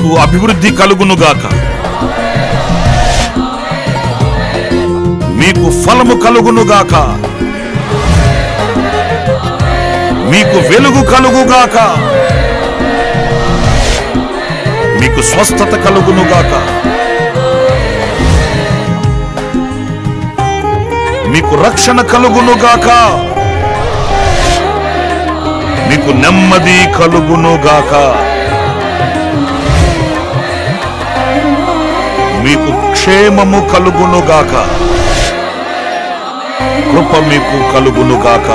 మీకు అభివృద్ధి కలుగునుగాక మీకు ఫలము కలుగునుగాక మీకు వెలుగు కలుగుగాక మీకు స్వస్థత కలుగునుగాక మీకు రక్షణ కలుగునుగాక మీకు నెమ్మది కలుగునుగాక మీకు క్షేమము కలుగునుగాక కృప మీకు కలుగునుగాక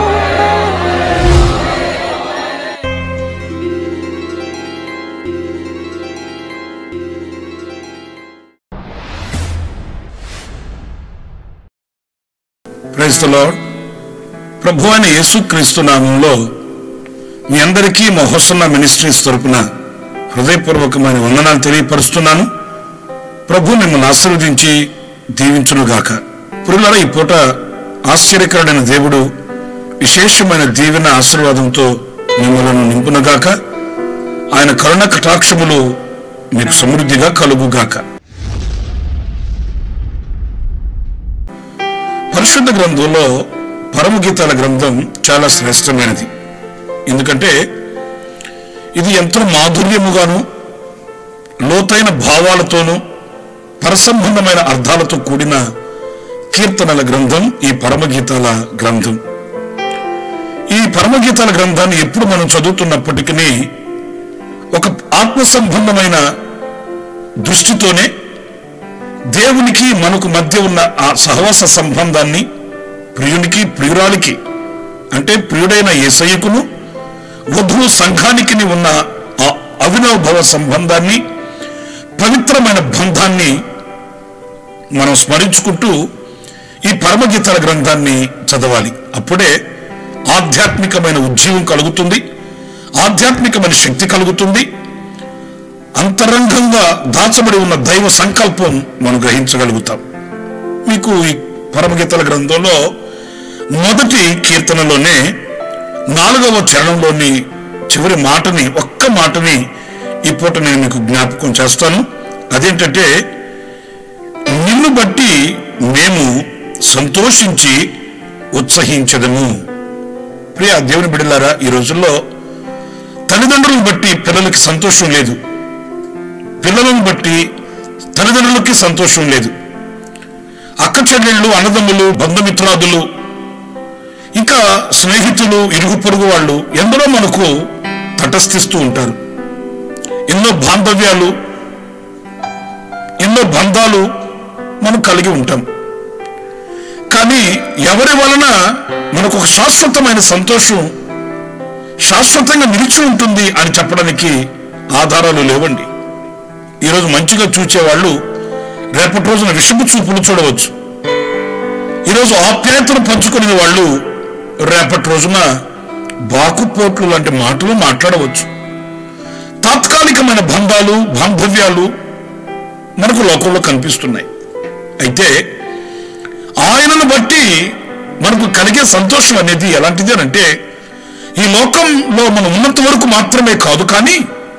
ప్రైజ్ ద లార్డ్ ప్రభు అయిన యేసుక్రీస్తు నామంలో మీ అందరికీ మా హోసన్న మినిస్ట్రీస్ తరపున హృదయపూర్వకమైన వందనాలు తెలియపరుస్తున్నాను ప్రభు మిమ్మల్ని ఆశీర్వదించి దీవించునుగాక పురుల ఈ పూట ఆశ్చర్యకరుడైన దేవుడు విశేషమైన దీవెన ఆశీర్వాదంతో మిమ్మల్ని నింపునుగాక ఆయన కరుణ కటాక్షములు మీకు సమృద్ధిగా కలుగుగాక పరిశుద్ధ గ్రంథంలో పరమగీతాల గ్రంథం చాలా శ్రేష్టమైనది ఎందుకంటే ఇది ఎంతో మాధుర్యముగాను లోతైన భావాలతోనూ పరసంబంధమైన అర్థాలతో కూడిన కీర్తనల గ్రంథం ఈ పరమగీతాల గ్రంథం ఈ పరమగీతాల గ్రంథాన్ని ఎప్పుడు మనం చదువుతున్నప్పటికీ ఒక ఆత్మ సంబంధమైన దృష్టితోనే దేవునికి మనకు మధ్య ఉన్న ఆ సహవాస సంబంధాన్ని ప్రియునికి ప్రియురాలికి అంటే ప్రియుడైన ఏసయ్యకును వధువు సంఘానికి ఉన్న ఆ అవినవభవ సంబంధాన్ని పవిత్రమైన బంధాన్ని మనం స్మరించుకుంటూ ఈ పరమగీతాల గ్రంథాన్ని చదవాలి అప్పుడే ఆధ్యాత్మికమైన ఉజ్జీవం కలుగుతుంది ఆధ్యాత్మికమైన శక్తి కలుగుతుంది అంతరంగంగా దాచబడి ఉన్న దైవ సంకల్పం మనం గ్రహించగలుగుతాం మీకు ఈ పరమగీతల గ్రంథంలో మొదటి కీర్తనలోనే నాలుగవ చరణంలోని చివరి మాటని ఒక్క మాటని ఈ పూట నేను మీకు జ్ఞాపకం చేస్తాను అదేంటంటే నిన్ను బట్టి మేము సంతోషించి ఉత్సహించదము ప్రియ దేవుని బిడ్డలారా ఈ రోజుల్లో తల్లిదండ్రులను బట్టి పిల్లలకి సంతోషం లేదు పిల్లలను బట్టి తల్లిదండ్రులకి సంతోషం లేదు అక్క చెల్లెళ్ళు అన్నదమ్ములు బంధుమిత్రాదులు ఇంకా స్నేహితులు ఇరుగు పొరుగు వాళ్ళు ఎందరో మనకు తటస్థిస్తూ ఉంటారు ఎన్నో బాంధవ్యాలు ఎన్నో బంధాలు మనం కలిగి ఉంటాం కానీ ఎవరి వలన మనకు ఒక శాశ్వతమైన సంతోషం శాశ్వతంగా నిలిచి ఉంటుంది అని చెప్పడానికి ఆధారాలు లేవండి ఈరోజు మంచిగా చూచేవాళ్ళు రేపటి రోజున విషపు చూపులు చూడవచ్చు ఈరోజు ఆప్యాయతను పంచుకునే వాళ్ళు రేపటి రోజున బాకుపోట్లు లాంటి మాటలు మాట్లాడవచ్చు తాత్కాలికమైన బంధాలు బాంధవ్యాలు మనకు లోకంలో కనిపిస్తున్నాయి అయితే ఆయనను బట్టి మనకు కలిగే సంతోషం అనేది ఎలాంటిది అని అంటే ఈ లోకంలో మనం ఉన్నంత వరకు మాత్రమే కాదు కానీ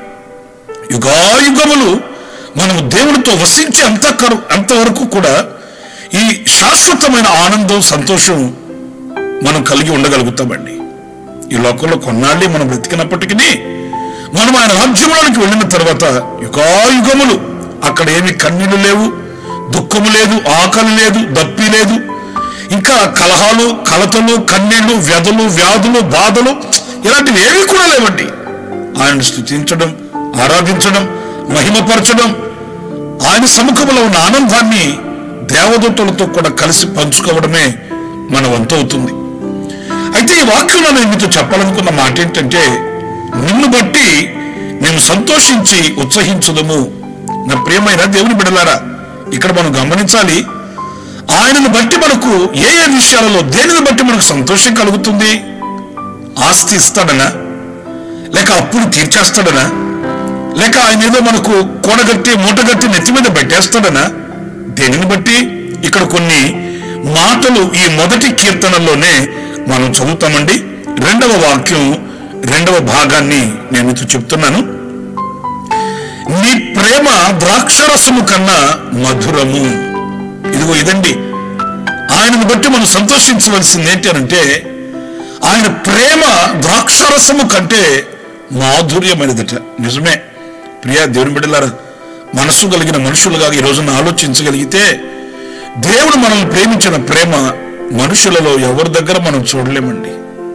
యుగాయుగములు మనము దేవుడితో వసించే అంత కరు- అంతవరకు కూడా ఈ శాశ్వతమైన ఆనందం సంతోషం మనం కలిగి ఉండగలుగుతామండి ఈ లోకంలో కొన్నాళ్ళే మనం బ్రతికినప్పటికీ మనం ఆయన రాజ్యంలోనికి వెళ్ళిన తర్వాత యుగాయుగములు అక్కడ ఏమి కన్నీళ్లు లేవు దుఃఖము లేదు ఆకలి లేదు దప్పి లేదు ఇంకా కలహాలు కలతలు కన్నీళ్లు వ్యధలు వ్యాధులు బాధలు ఇలాంటివి ఏవి కూడా లేవండి ఆయన స్థుతించడం ఆరాధించడం మహిమపరచడం ఆయన సముఖంలో ఉన్న ఆనందాన్ని దేవదూతలతో కూడా కలిసి పంచుకోవడమే మన వంతు అవుతుంది అయితే ఈ వాక్యంలో నేను మీతో చెప్పాలనుకున్న మాట ఏంటంటే నిన్ను బట్టి మేము సంతోషించి ఉత్సహించుదము నా ప్రియమైన దేవుని బిడలారా ఇక్కడ మనం గమనించాలి ఆయనను బట్టి మనకు ఏ ఏ విషయాలలో దేనిని బట్టి మనకు సంతోషం కలుగుతుంది ఆస్తి ఇస్తాడనా లేక అప్పులు తీర్చేస్తాడనా లేక ఆయన ఏదో మనకు కూడగట్టి మూటగట్టి నెత్తి మీద పెట్టేస్తాడనా దేనిని బట్టి ఇక్కడ కొన్ని మాటలు ఈ మొదటి కీర్తనలోనే మనం చదువుతామండి రెండవ వాక్యం రెండవ భాగాన్ని నేను మీతో చెప్తున్నాను నీ ప్రేమ ద్రాక్షరసము కన్నా మధురము ఇదిగో ఇదండి ఆయనను బట్టి మనం సంతోషించవలసింది ఏంటి అనంటే ఆయన ప్రేమ ద్రాక్షరసము కంటే మాధుర్యమైనదట నిజమే ప్రియా దేవుని బిడ్డలారా మనస్సు కలిగిన మనుషులుగా ఈ రోజున ఆలోచించగలిగితే దేవుడు మనల్ని ప్రేమించిన ప్రేమ మనుషులలో ఎవరి దగ్గర మనం చూడలేమండి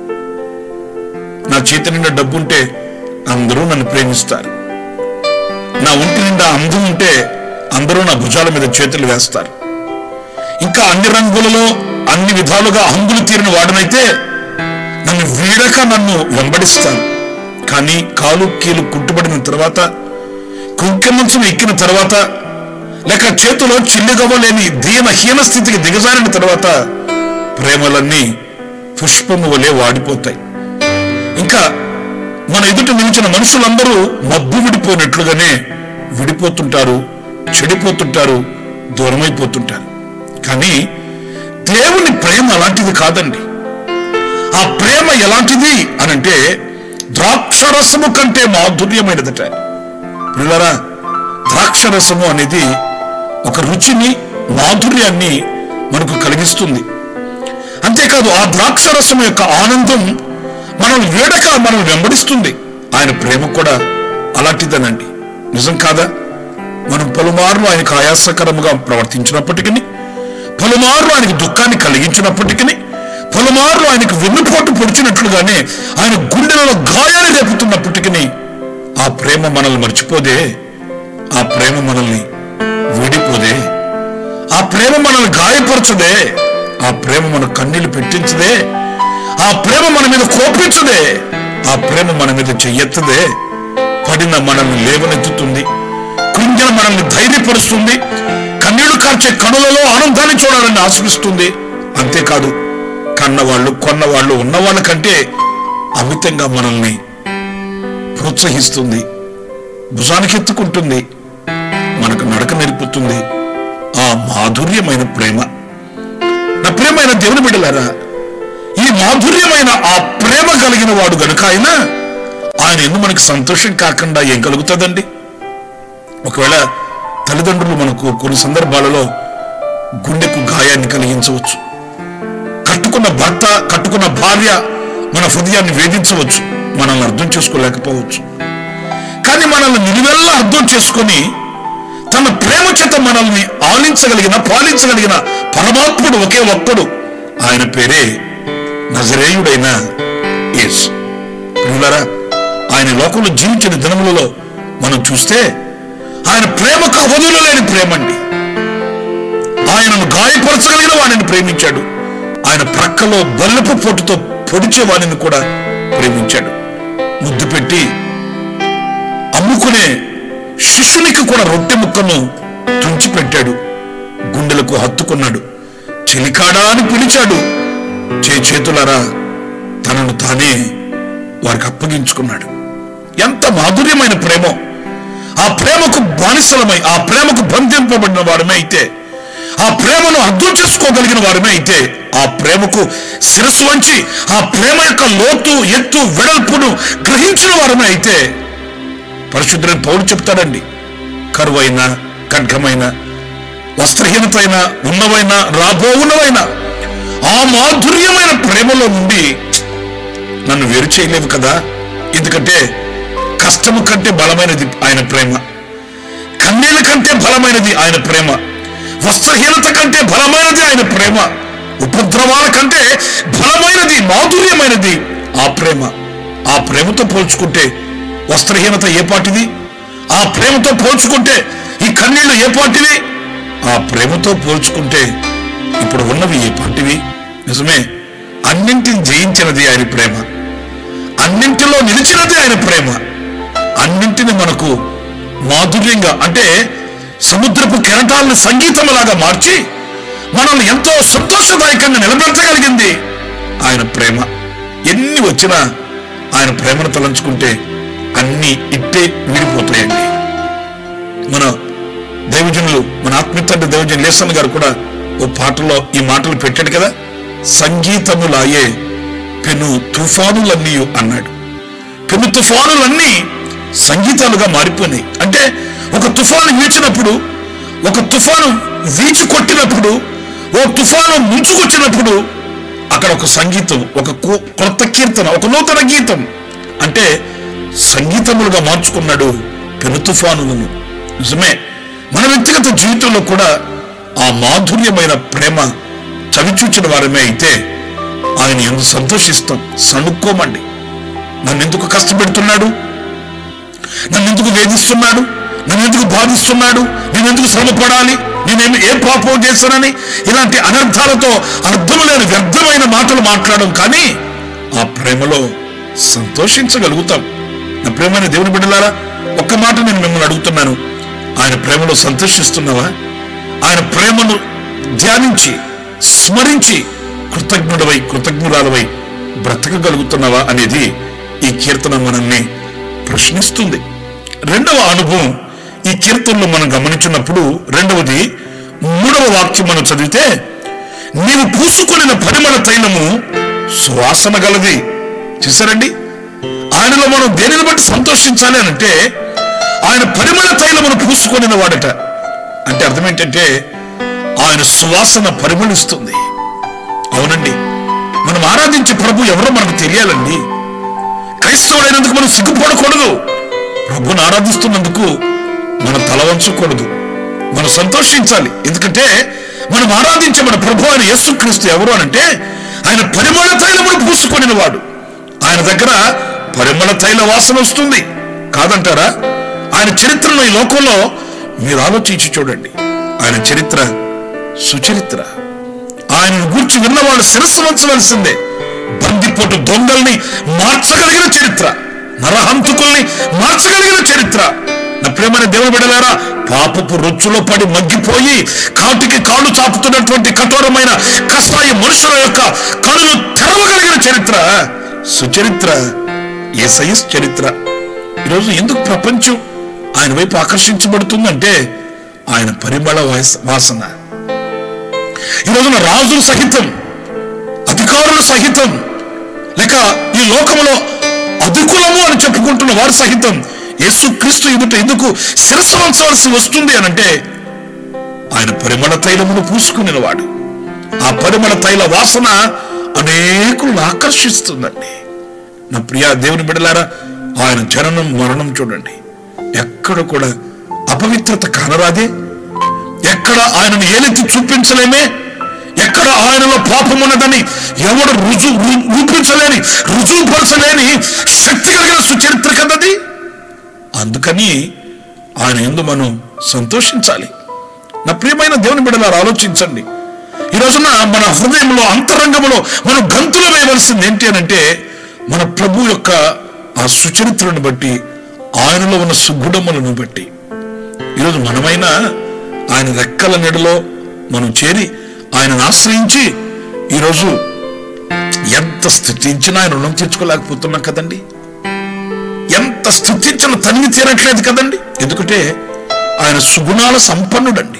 నా చేతి నిండా డబ్బు ఉంటే అందరూ నన్ను ప్రేమిస్తారు నా ఒంటి నిండా అందం ఉంటే అందరూ నా భుజాల మీద చేతులు వేస్తారు ఇంకా అన్ని రంగులలో అన్ని విధాలుగా హంగులు తీరిన వాడనైతే నన్ను వీడక నన్ను వెంబడిస్తాను కానీ కాలు కీలు కుట్టుబడిన తర్వాత కుంకెమంచం ఎక్కిన తర్వాత లేక చేతిలో చిల్లిగవ్వలేని దీన హీన స్థితికి దిగజారిన తర్వాత ప్రేమలన్నీ పుష్పము వలె వాడిపోతాయి ఇంకా మన ఎదుట నిలిచిన మనుషులందరూ మబ్బు విడిపోయినట్లుగానే విడిపోతుంటారు చెడిపోతుంటారు దూరమైపోతుంటారు కానీ దేవుని ప్రేమ అలాంటిది కాదండి ఆ ప్రేమ ఎలాంటిది అనంటే ద్రాక్షరసము కంటే మాధుర్యమైనదట పిల్లరా ద్రాక్షరసము అనేది ఒక రుచిని మాధుర్యాన్ని మనకు కలిగిస్తుంది అంతేకాదు ఆ ద్రాక్షరసం యొక్క ఆనందం మనల్ని వేడక మనం వెంబడిస్తుంది ఆయన ప్రేమ కూడా అలాంటిదనండి నిజం కాదా మనం పలుమార్లు ఆయనకు ఆయాసకరముగా ప్రవర్తించినప్పటికీ పలుమార్లు ఆయనకు దుఃఖాన్ని కలిగించినప్పటికీ పలుమార్లు ఆయనకు వెన్నుపోటు పొడిచినట్లుగానే ఆయన గుండెలలో గాయాన్ని రేపుతున్నప్పటికీ ఆ ప్రేమ మనల్ని మర్చిపోదే ఆ ప్రేమ మనల్ని వీడిపోదే ఆ ప్రేమ మనల్ని గాయపరచదే ఆ ప్రేమ మన కన్నీళ్లు పెట్టించదే ఆ ప్రేమ మన మీద కోపించదే ఆ ప్రేమ మన మీద చెయ్యెత్తదే పడిన మనల్ని లేవనెత్తుతుంది కృంగిన మనల్ని ధైర్యపరుస్తుంది కన్నీళ్లు కార్చే కనులలో ఆనందాన్ని చూడాలని ఆశిస్తుంది అంతేకాదు కన్నవాళ్ళు కొన్నవాళ్ళు ఉన్నవాళ్ళ కంటే అమితంగా మనల్ని ప్రోత్సహిస్తుంది భుజానికి ఎత్తుకుంటుంది మనకు నడక నేర్పుతుంది ఆ మాధుర్యమైన ప్రేమ నా ప్రేమైన దేవుని బిడ్డలారా ఈ మాధుర్యమైన ఆ ప్రేమ కలిగిన వాడు గనుక ఆయన ఆయన ఎందు మనకి సంతోషం కాకుండా ఏం కలుగుతుందండి ఒకవేళ తల్లిదండ్రులు మనకు కొన్ని సందర్భాలలో గుండెకు గాయాన్ని కలిగించవచ్చు కట్టుకున్న భర్త కట్టుకున్న భార్య మన హృదయాన్ని వేధించవచ్చు మనల్ని అర్థం చేసుకోలేకపోవచ్చు కానీ మనల్ని నిలువెల్లా అర్థం చేసుకొని తన ప్రేమ చేత మనల్ని ఆలించగలిగిన పాలించగలిగిన పరమాత్ముడు ఒకే ఒక్కడు ఆయన పేరే నజరేయుడైన యేసు ప్రియులారా ఆయన లోకంలో జీవించిన దినములలో మనం చూస్తే ఆయన ప్రేమకు అవధులు లేని ప్రేమండి ఆయనను గాయపరచగలిగిన వాడిని ప్రేమించాడు ఆయన ప్రక్కలో బల్లపు పోటుతో పొడిచే వాడిని కూడా ప్రేమించాడు ముద్దు పెట్టి అమ్ముకునే శిష్యునికి కూడా రొట్టె ముక్కను తుంచిపెట్టాడు గుండెలకు హత్తుకున్నాడు చెలికాడా అని పిలిచాడు చే చేతులారా తనను తానే వారికి అప్పగించుకున్నాడు ఎంత మాధుర్యమైన ప్రేమో ఆ ప్రేమకు బానిసలమై ఆ ప్రేమకు బంధింపబడిన వారమే అయితే ఆ ప్రేమను అర్థం చేసుకోగలిగిన వారమే అయితే ఆ ప్రేమకు శిరస్సు వంచి ఆ ప్రేమ యొక్క లోతు ఎత్తు వెడల్పును గ్రహించిన వారమే అయితే పరిశుద్ధులని పౌరు చెప్తాడండి కరువైన ఖడ్గమైన వస్త్రహీనత అయినా ఉన్నవైనా రాబో ఉన్నవైనా ఆ మాధుర్యమైన ప్రేమలో నుండి నన్ను వేరు చేయలేవు కదా ఎందుకంటే కష్టము కంటే బలమైనది ఆయన ప్రేమ కన్నీళ్ళ కంటే బలమైనది ఆయన ప్రేమ వస్త్రహీనత కంటే బలమైనది ఆయన ప్రేమ ఉపద్రవాల కంటే బలమైనది మాధుర్యమైనది ఆ ప్రేమ ఆ ప్రేమతో పోల్చుకుంటే వస్త్రహీనత ఏ పాటిది ఆ ప్రేమతో పోల్చుకుంటే ఈ కన్నీళ్లు ఏ పాటివి ఆ ప్రేమతో పోల్చుకుంటే ఇప్పుడు ఉన్నవి ఏ పాటివి నిజమే అన్నింటిని జయించినది ఆయన ప్రేమ అన్నింటిలో నిలిచినది ఆయన ప్రేమ అన్నింటిని మనకు మాధుర్యంగా అంటే సముద్రపు కెరటాలను సంగీతంలాగా మార్చి మనల్ని ఎంతో సంతోషదాయకంగా నిలబెట్టగలిగింది ఆయన ప్రేమ ఎన్ని వచ్చినా ఆయన ప్రేమను తలంచుకుంటే అన్ని ఇట్టే వీడిపోతాయండి మన దైవజనులు మన ఆత్మీయతండ్రి దైవజన్ లేసన్ గారు కూడా ఓ పాటలో ఈ మాటలు పెట్టాడు కదా సంగీతములాయే పెను తుఫానులన్నీ అన్నాడు పెను తుఫానులన్నీ సంగీతాలుగా మారిపోయినాయి అంటే ఒక తుఫాను వీచినప్పుడు ఒక తుఫాను వీచి కొట్టినప్పుడు ఓ తుఫాను ముంచుకొచ్చినప్పుడు అక్కడ ఒక సంగీతం ఒక కొ- కొత్త కీర్తన ఒక నూతన గీతం అంటే సంగీతములుగా మార్చుకున్నాడు పెను తుఫానులను నిజమే మన వ్యక్తిగత జీవితంలో కూడా ఆ మాధుర్యమైన ప్రేమ చవిచూచిన వారమే అయితే ఆయన ఎందుకు సంతోషిస్తాం సణుక్కోమండి నన్ను ఎందుకు కష్టపెడుతున్నాడు నన్ను ఎందుకు వేధిస్తున్నాడు నన్ను ఎందుకు బాధిస్తున్నాడు నేను ఎందుకు శ్రమపడాలి నేనేమి ఏ పాపం చేశానని ఇలాంటి అనర్థాలతో అర్థం లేని వ్యర్థమైన మాటలు మాట్లాడడం కానీ ఆ ప్రేమలో సంతోషించగలుగుతాం నా ప్రేమైన దేవుని బిడ్డలారా ఒక్క మాట నేను మిమ్మల్ని అడుగుతున్నాను ఆయన ప్రేమలో సంతోషిస్తున్నావా ఆయన ప్రేమను ధ్యానించి స్మరించి కృతజ్ఞుడవై కృతజ్ఞురాలవై బ్రతకగలుగుతున్నావా అనేది ఈ కీర్తన మనల్ని ప్రశ్నిస్తుంది రెండవ అనుభవం ఈ కీర్తనలో మనం గమనించినప్పుడు రెండవది మూడవ వాక్యం మనం చదివితే నీవు పూసుకొనిన పరిమళ తైలము సువాసన గలది చూసారండి ఆయనలో మనం దేనిని బట్టి సంతోషించాలి అని అంటే ఆయన పరిమళ తైలమును పూసుకొనిన వాడట అంటే అర్థం ఏంటంటే ఆయన సువాసన పరిమళిస్తుంది అవునండి మనం ఆరాధించే ప్రభు ఎవరో మనకు తెలియాలండి క్రైస్తవుడైనందుకు మనం సిగ్గుపడకూడదు ప్రభుని ఆరాధిస్తున్నందుకు మనం తల వంచకూడదు మనం సంతోషించాలి ఎందుకంటే మనం ఆరాధించే మన ప్రభు ఆయన యేసుక్రీస్తు ఎవరు అనంటే ఆయన పరిమళ తైలమును పూసుకొనిన వాడు ఆయన దగ్గర పరిమళ తైల వాసన వస్తుంది కాదంటారా ఆయన చరిత్రను ఈ లోకంలో మీరు ఆలోచించి చూడండి ఆయన చరిత్ర సుచరిత్ర ఆయనను గూర్చి విన్నవాళ్ళు శిరస్సు వంచవలసిందే బందిపోటు దొంగల్ని మార్చగలిగిన చరిత్ర నరహంతకుల్ని మార్చగలిగిన చరిత్ర నా ప్రేమైన దేవుని బిడలారా పాపపు రొచ్చులో పడి మగ్గిపోయి కాటికి కాళ్ళు చాపుతున్నటువంటి కఠోరమైన కసాయి మనుషుల యొక్క కళ్ళు తెరవగలిగిన చరిత్ర సుచరిత్ర ఏసైస్ చరిత్ర ఈరోజు ఎందుకు ప్రపంచం ఆయన వైపు ఆకర్షించబడుతుందంటే ఆయన పరిమళ వాస- వాసన ఈ రోజున రాజులు సహితం అధికారులు సహితం లేక ఈ లోకంలో అధికులము అని చెప్పుకుంటున్న వారు సహితం యేసుక్రీస్తు ఎదుట ఎందుకు శిరస్సు వంచవలసి వస్తుంది అని అంటే ఆయన పరిమళ తైలమును పూసుకుని వాడు ఆ పరిమళ తైల వాసన అనేకులను ఆకర్షిస్తుందండి నా ప్రియ దేవుని బిడలారా ఆయన జననం మరణం చూడండి ఎక్కడ కూడా అపవిత్రత కానరాదే ఎక్కడ ఆయనను ఏలెత్తి చూపించలేమే ఎక్కడ ఆయనలో పాపం ఉన్నదని ఎవడు రుజు రు- రూపించలేని రుజువుపరచలేని శక్తి కలిగిన సుచరిత్ర కదది అందుకని ఆయన ఎందు మనం సంతోషించాలి నా ప్రియమైన దేవుని బిడ్డలారా ఆలోచించండి ఈ రోజున మన హృదయంలో అంతరంగంలో మనం గంతులు వేయవలసింది ఏంటి అని అంటే మన ప్రభు యొక్క ఆ సుచరిత్రను బట్టి ఆయనలో ఉన్న సుగుణములను బట్టి ఈరోజు మనమైనా ఆయన రెక్కల నెడలో మనం చేరి ఆయనను ఆశ్రయించి ఈరోజు ఎంత స్థుతించినా ఆయన రుణం తీర్చుకోలేకపోతున్నాం కదండి ఎంత స్థుతించిన తనివి తీరట్లేదు కదండి ఎందుకంటే ఆయన సుగుణాల సంపన్నుడండి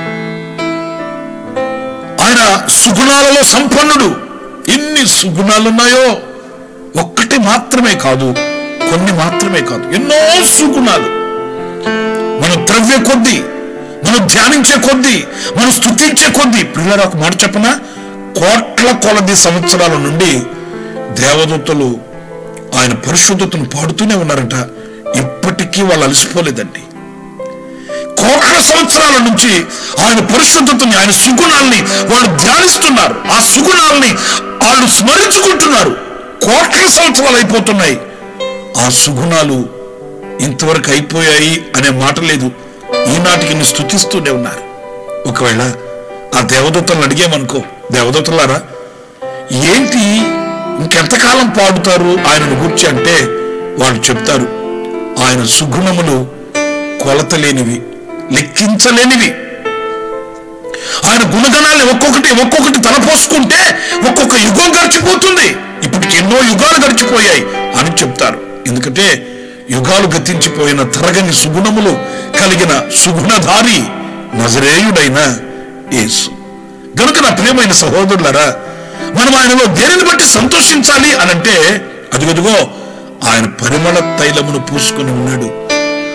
ఆయన సుగుణాలలో సంపన్నుడు ఎన్ని సుగుణాలు ఉన్నాయో ఒక్కటి మాత్రమే కాదు కొన్ని మాత్రమే కాదు ఎన్నో సుగుణాలు మన ద్రవ్య కొద్దీ మనం ధ్యానించే కొద్దీ మనం స్థుతించే కొద్దీ పిల్లలు ఒక మాట చెప్పనా కోట్ల కొలది సంవత్సరాల నుండి దేవదూతలు ఆయన పరిశుద్ధతను పాడుతూనే ఉన్నారట ఇప్పటికీ వాళ్ళు అలసిపోలేదండి కోట్ల సంవత్సరాల నుంచి ఆయన పరిశుద్ధతని ఆయన సుగుణాల్ని వాళ్ళు ధ్యానిస్తున్నారు ఆ సుగుణాల్ని వాళ్ళు స్మరించుకుంటున్నారు కోట్ల సంవత్సరాలు అయిపోతున్నాయి ఆ సుగుణాలు ఇంతవరకు అయిపోయాయి అనే మాట లేదు ఈనాటికి ని స్థుతిస్తూనే ఉన్నారు ఒకవేళ ఆ దేవదూతలను అడిగామనుకో దేవదూతలారా ఏంటి ఇంకెంతకాలం పాడుతారు ఆయనను గుర్చి అంటే వాళ్ళు చెప్తారు ఆయన సుగుణములు కొలతలేనివి లెక్కించలేనివి ఆయన గుణగణాన్ని ఒక్కొక్కటి ఒక్కొక్కటి తలపోసుకుంటే ఒక్కొక్క యుగం గడిచిపోతుంది ఇప్పటికి ఎన్నో యుగాలు గడిచిపోయాయి అని చెప్తారు ఎందుకంటే యుగాలు గతించిపోయిన తరగని సుగుణములు కలిగిన సుగుణధారి నజరేయుడైన యేసు గనుక నా ప్రియమైన సహోదరులరా మనం ఆయనలో దేనిని బట్టి సంతోషించాలి అనంటే అదిగదిగో ఆయన పరిమళ తైలమును పూసుకుని ఉన్నాడు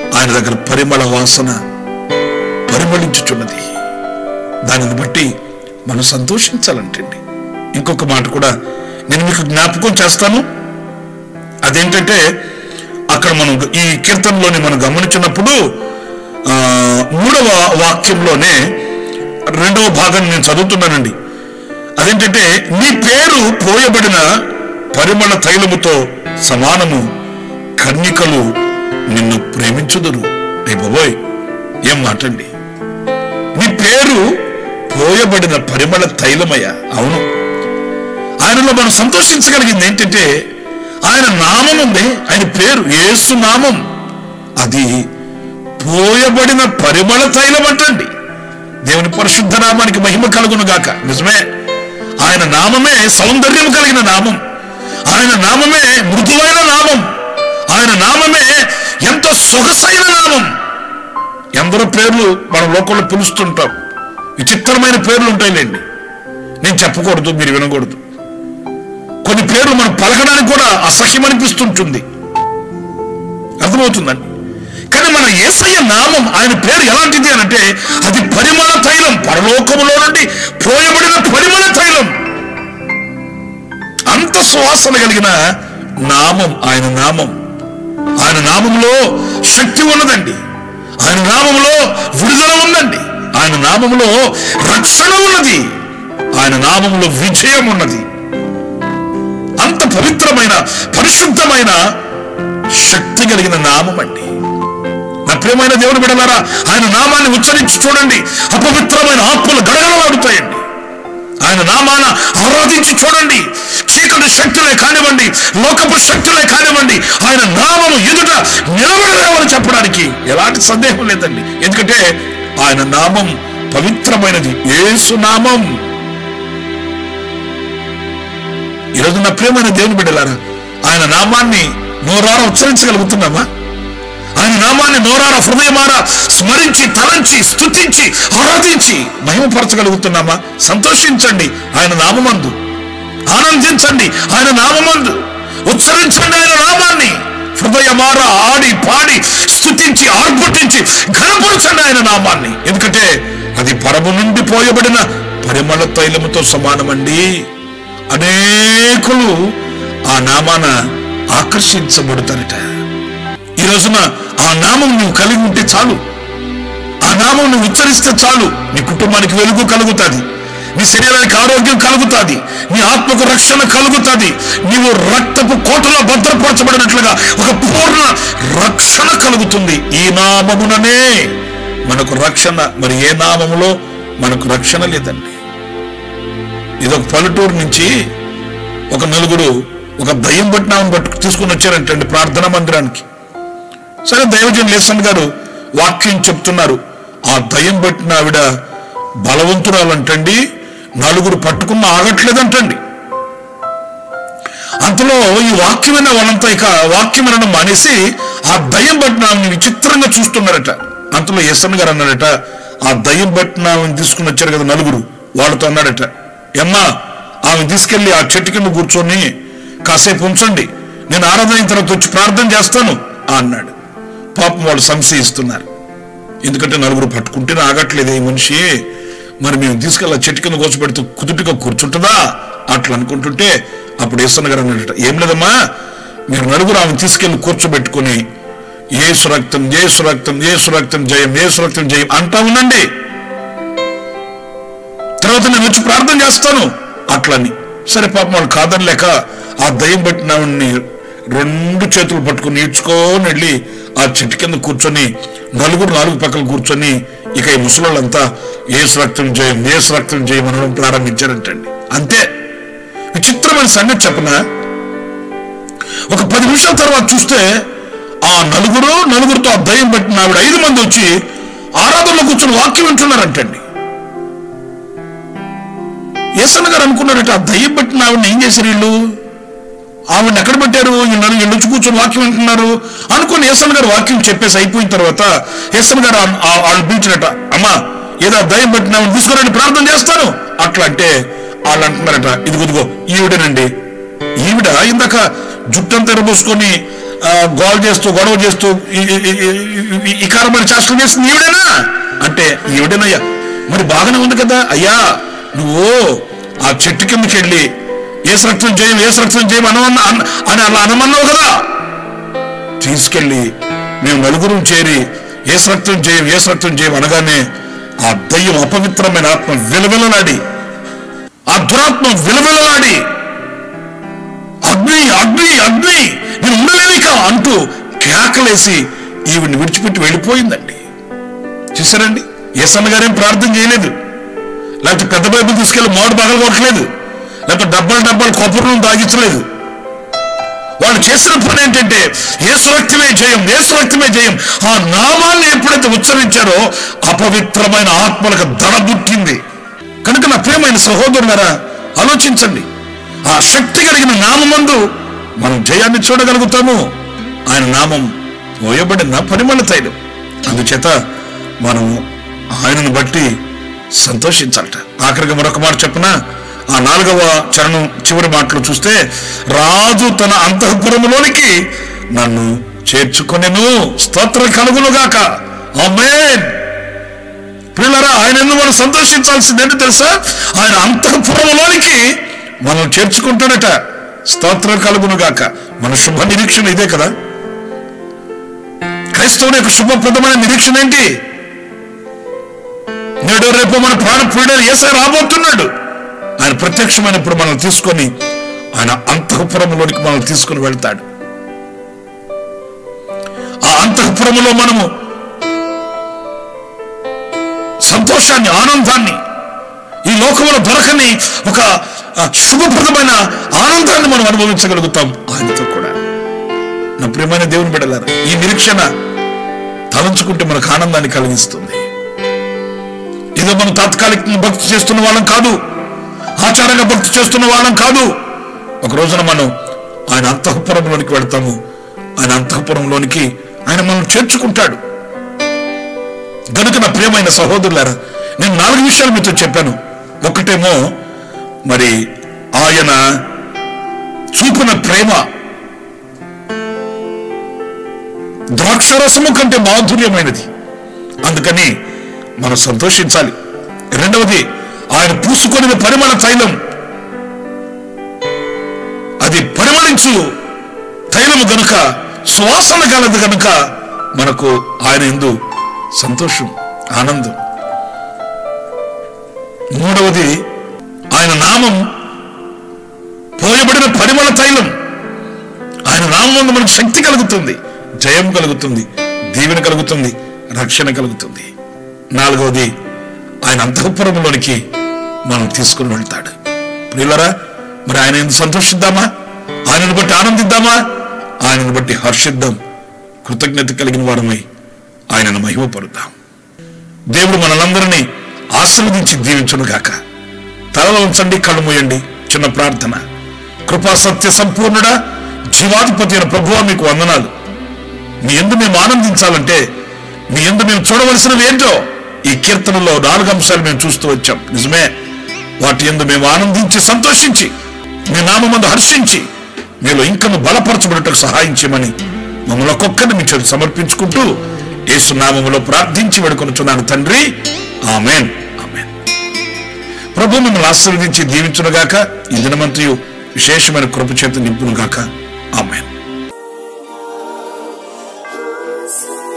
ఆయన దగ్గర పరిమళ వాసన పరిమళించుచున్నది దానిని బట్టి మనం సంతోషించాలంటండి ఇంకొక మాట కూడా నేను మీకు జ్ఞాపకం చేస్తాను అదేంటంటే అక్కడ మనం ఈ కీర్తనలోని మనం గమనించినప్పుడు ఆ, మూడవ వాక్యంలోనే రెండవ భాగాన్ని నేను చదువుతున్నానండి అదేంటంటే నీ పేరు పోయబడిన పరిమళ తైలముతో సమానము కన్నికలు నిన్ను ప్రేమించుదురు ఏ బాబోయ్ ఏం మాటండి నీ పేరు పోయబడిన పరిమళ తైలమయ్య అవును ఆయనలో మనం సంతోషించగలిగింది ఏంటంటే ఆయన నామం ఉంది ఆయన పేరు యేసు నామం అది పోయబడిన పరిమళ తైలం అంటండి దేవుని పరిశుద్ధ నామానికి మహిమ కలుగును గాక నిజమే ఆయన నామమే సౌందర్యం కలిగిన నామం ఆయన నామమే మృదువైన నామం ఆయన నామమే ఎంతో సొగసైన నామం ఎందరో పేర్లు మన లోకంలో పిలుస్తుంటాం విచిత్రమైన పేర్లు ఉంటాయిలేండి నేను చెప్పకూడదు మీరు వినకూడదు కొన్ని పేర్లు మనం పలకడానికి కూడా అసహ్యం అనిపిస్తుంటుంది అర్థమవుతుందండి కానీ మన యేసయ్య నామం ఆయన పేరు ఎలాంటిది అని అంటే అది పరిమళ తైలం పరలోకములో నుండి పోయబడిన పరిమళ తైలం అంత సువాసన కలిగిన నామం ఆయన నామం ఆయన నామంలో శక్తి ఉన్నదండి ఆయన నామంలో విడుదల ఉందండి ఆయన నామంలో రక్షణ ఉన్నది ఆయన నామంలో విజయం ఉన్నది అంత పవిత్రమైన పరిశుద్ధమైన శక్తి కలిగిన నామం అండి నా ప్రియమైన దేవుని బిడలారా ఆయన నామాన్ని ఉచ్చరించి చూడండి అపవిత్రమైన ఆత్మలు గడగడలాడుతాయండి ఆయన నామాన ఆరాధించి చూడండి చీకటి శక్తులే కానివ్వండి లోకపు శక్తులే కానివ్వండి ఆయన నామము ఎదుట నిలబడలేవని చెప్పడానికి ఎలాంటి సందేహం లేదండి ఎందుకంటే ఆయన నామం పవిత్రమైనది యేసు నామం ఈరోజు నా ప్రియమైన దేవుని బిడ్డలారా ఆయన నామాన్ని నోరారా ఉచ్చరించగలుగుతున్నామా ఆయన నామాన్ని నోరారా హృదయమారా స్మరించి తలంచి స్తుతించి ఆరాధించి మహిమపరచగలుగుతున్నామా సంతోషించండి ఆయన నామమందు ఆనందించండి ఆయన నామమందు ఉచ్చరించండి ఆయన నామాన్ని హృదయమారా ఆడి పాడి స్తుతించి ఆర్భటించి ఘనపరచండి ఆయన నామాన్ని ఎందుకంటే అది పరము నుండి పోయబడిన పరిమళ తైలముతో సమానమండి అనేకులు ఆ నామాన ఆకర్షించబడతారట ఈ రోజున ఆ నామం నువ్వు కలిగి ఉంటే చాలు ఆ నామం నువ్వు ఉచ్చరిస్తే చాలు నీ కుటుంబానికి వెలుగు కలుగుతుంది నీ శరీరానికి ఆరోగ్యం కలుగుతుంది నీ ఆత్మకు రక్షణ కలుగుతుంది నీవు రక్తపు కోటలో భద్రపరచబడినట్లుగా ఒక పూర్ణ రక్షణ కలుగుతుంది ఈ నామముననే మనకు రక్షణ మరి ఏ నామములో మనకు రక్షణ లేదండి ఇది ఒక పల్లెటూరు నుంచి ఒక నలుగురు ఒక దయ్యం పట్టినామని పట్టు తీసుకుని వచ్చారంటండి ప్రార్థనా మందిరానికి సరే దైవజన్ లేసన్ గారు వాక్యం చెప్తున్నారు ఆ దయ్యం పట్టిన ఆవిడ బలవంతురాలంటండి నలుగురు పట్టుకున్న ఆగట్లేదంటండి అంతలో ఈ వాక్యం విన్న వాళ్ళంతా ఇక వాక్యం వినడం మానేసి ఆ దయ్యం పట్టిన ఆమెని విచిత్రంగా చూస్తున్నారట అంతలో ఎస్ఎన్ గారు అన్నాడట ఆ దయ్యం పట్టిన ఆమెను తీసుకుని వచ్చారు కదా నలుగురు వాళ్ళతో అన్నాడట ఎమ్మా ఆమె తీసుకెళ్లి ఆ చెట్టు కింద కూర్చొని కాసేపు ఉంచండి నేను ఆరాధన అయిన తర్వాత వచ్చి ప్రార్థన చేస్తాను అన్నాడు పాపం వాళ్ళు సంశయిస్తున్నారు ఎందుకంటే నలుగురు పట్టుకుంటేనే ఆగట్లేదు ఈ మనిషి మరి మేము తీసుకెళ్ళి ఆ చెట్టు కింద కూర్చోబెడితే కుదుటిగా కూర్చుంటుందా అట్లా అనుకుంటుంటే అప్పుడు ఏసన్న గారు అన్నట ఏం లేదమ్మా మీరు నలుగురు ఆమె తీసుకెళ్లి కూర్చోబెట్టుకుని ఏ సురక్తం ఏ సురక్తం ఏ సురక్తం జయం ఏ సురక్తం జయం అంటా ఉండండి తర్వాత నేను వచ్చి ప్రార్థన చేస్తాను అట్లని సరే పాపం వాళ్ళు కాదనలేక ఆ దయ్యం పట్టిన ఆవిడ్ని రెండు చేతులు పట్టుకుని ఈడ్చుకొని వెళ్ళి ఆ చెట్టు కింద కూర్చొని నలుగురు నాలుగు పక్కన కూర్చొని ఇక ఈ ముసలోళ్ళంతా ఏసు రక్తం జయం ఏసు రక్తం జయం అనడం ప్రారంభించారంటండి అంతే విచిత్రమైన సంగతి చెప్పనా ఒక పది నిమిషాల తర్వాత చూస్తే ఆ నలుగురు నలుగురితో ఆ దయ్యం పట్టిన ఆవిడ ఐదు మంది వచ్చి ఆరాధనలో కూర్చొని వాక్యం వింటున్నారంటండి ఏసన్న గారు అనుకున్నారట ఆ దయ్యం పట్టిన ఆవిడని ఏం చేశారు వీళ్ళు ఆవిడని ఎక్కడ పెట్టారు వీళ్ళు వీళ్ళు వచ్చి కూర్చొని వాక్యం వింటున్నారు అనుకుని ఏసన్న గారు వాక్యం చెప్పేసి అయిపోయిన తర్వాత ఏసన్న గారు ఆ- ఆ- వాళ్ళు పిలిచినట అమ్మా ఏదో ఆ దయ్యం పట్టిన ఆవిడని తీసుకురండి ప్రార్థన చేస్తాను అట్లా అంటే వాళ్ళు అంటున్నారట ఇదిగో ఇదిగో ఈవిడేనండి ఈవిడ ఇందాక జుట్టంతా ఎరబోసుకొని ఆ, గోల్ చేస్తూ గొడవ చేస్తూ ఈ- ఈ- ఈ- ఈ- ఈ- ఇకారమైన చేష్టలు చేస్తుంది ఈవిడేనా అంటే ఈవిడేనయ్యా మరి బాగానే ఉంది కదా అయ్యా నువ్వు ఆ చెట్టు కిందకి వెళ్ళి ఏ రక్తం చేయం ఏ రక్తం చేయం అనమన్న అన్న- అని అలా అనమన్నావు కదా తీసుకెళ్ళి మేము నలుగురం చేరి ఏ రక్తం చేయం ఏ రక్తం చేయం అనగానే ఆ దయ్యం అపవిత్రమైన ఆత్మ విలవిలలాడి ఆ దురాత్మ విలవిలలాడి అగ్ని అగ్ని అగ్ని నేను ఉండలేనిక అంటూ కేకలేసి ఈవిడ్ని విడిచిపెట్టి వెళ్ళిపోయిందండి చూసారండి ఏసన్న గారేం ప్రార్థన చేయలేదు లేకపోతే పెద్ద బైబుల్ తీసుకెళ్లి మోడు పగలు కొట్టలేదు లేకపోతే డబ్బాలు డబ్బాలు కొబ్బరిని దాగించలేదు వాళ్ళు చేసిన పని ఏంటంటే ఏ స్వక్తమే జయం ఏ స్వక్తమే జయం ఆ నామాన్ని ఎప్పుడైతే ఉచ్చరించారో అపవిత్రమైన ఆత్మలకు దడ పుట్టింది కనుక నా ప్రియమైన సహోదరులారా ఆలోచించండి ఆ శక్తి కలిగిన నామందు మనం జయాన్ని చూడగలుగుతాము ఆయన నామం పోయబడిన పరిమళ తైలం అందుచేత మనము ఆయనను బట్టి సంతోషించాలట ఆఖరిగా మరొక మాట చెప్పిన ఆ నాలుగవ చరణం చివరి మాటలు చూస్తే రాజు తన అంతఃపురములోనికి నన్ను చేర్చుకొనెను స్తోత్రం కలుగునుగాక ఆమేన్ పిల్లరా ఆయన ఎందుకు మనం సంతోషించాల్సింది ఏంటో తెలుసా ఆయన అంతఃపురంలోనికి మనం చేర్చుకుంటాడట స్తోత్రం కలుగునుగాక మన శుభ నిరీక్షణ ఇదే కదా క్రైస్తవుని యొక్క శుభప్రదమైన నిరీక్షణ ఏంటి నేడు రేపు మన ప్రాణ పీడలు ఏసై రాబోతున్నాడు ఆయన ప్రత్యక్షమైనప్పుడు మనం తీసుకొని ఆయన అంతఃపురంలోనికి మనం తీసుకుని వెళ్తాడు ఆ అంతఃపురములో మనము సంతోషాన్ని ఆనందాన్ని ఈ లోకంలో దొరకని ఒక ఆ, శుభప్రదమైన ఆనందాన్ని మనం అనుభవించగలుగుతాం ఆయనతో కూడా నా ప్రియమైన దేవుని బిడ్డలారా ఈ నిరీక్షణ తలంచుకుంటే మనకు ఆనందాన్ని కలిగిస్తుంది ఇదో మనం తాత్కాలికంగా భక్తి చేస్తున్న వాళ్ళం కాదు ఆచారంగా భక్తి చేస్తున్న వాళ్ళం కాదు ఒక రోజున మనం ఆయన అంతఃపురంలోనికి వెళ్తాము ఆయన అంతఃపురంలోనికి ఆయన మనం చేర్చుకుంటాడు గనుక నా ప్రియమైన సహోదరులారా నేను నాలుగు విషయాలు మీతో చెప్పాను ఒకటేమో మరి ఆయన చూపిన ప్రేమ ద్రాక్షరసము కంటే మాధుర్యమైనది అందుకని మనం సంతోషించాలి రెండవది ఆయన పూసుకొనిన పరిమళ తైలం అది పరిమళించు తైలము గనుక సువాసన గలదు గనుక మనకు ఆయన ఎందు సంతోషం ఆనందం మూడవది ఆయన నామం పోయబడిన పరిమళ తైలం ఆయన నామం వల్ల మనకు శక్తి కలుగుతుంది జయం కలుగుతుంది దీవెన కలుగుతుంది రక్షణ కలుగుతుంది నాలుగవది ఆయన అంతఃపురంలోనికి మనం తీసుకుని వెళ్తాడు ప్రియులరా మరి ఆయన ఎందుకు సంతోషిద్దామా ఆయనను బట్టి ఆనందిద్దామా ఆయనను బట్టి హర్షిద్దాం కృతజ్ఞత కలిగిన వారమై ఆయనను మహిమపరుద్దాం దేవుడు మనలందరినీ ఆశీర్వదించి దీవించును గాక తలలో ఉంచండి కళ్ళు మూయండి చిన్న ప్రార్థన కృపా సత్య సంపూర్ణుడా జీవాధిపతి అయిన ప్రభువా మీకు వందనాలు మీ ఎందు మేము ఆనందించాలంటే మీ ఎందు మేము చూడవలసినవి ఏంటో ఈ కీర్తనలో నాలుగు అంశాలు మేము చూస్తూ వచ్చాం నిజమే వాటి ఎందు మేము ఆనందించి సంతోషించి మీ నామందు హర్షించి మీలో ఇంకను బలపరచబడటకు సహాయం చేయమని మమ్మల్ని ఒక్కొక్కరిని మీ చేతి సమర్పించుకుంటూ యేసు నామములో ప్రార్థించి వేడుకొనుచున్నాను తండ్రి ఆమెన్ ఆమెన్ ప్రభు మిమ్మల్ని ఆశీర్వదించి దీవించునుగాక ఈ దినమంతయు విశేషమైన కృప చేత నింపునుగాక ఆమెన్ Yes.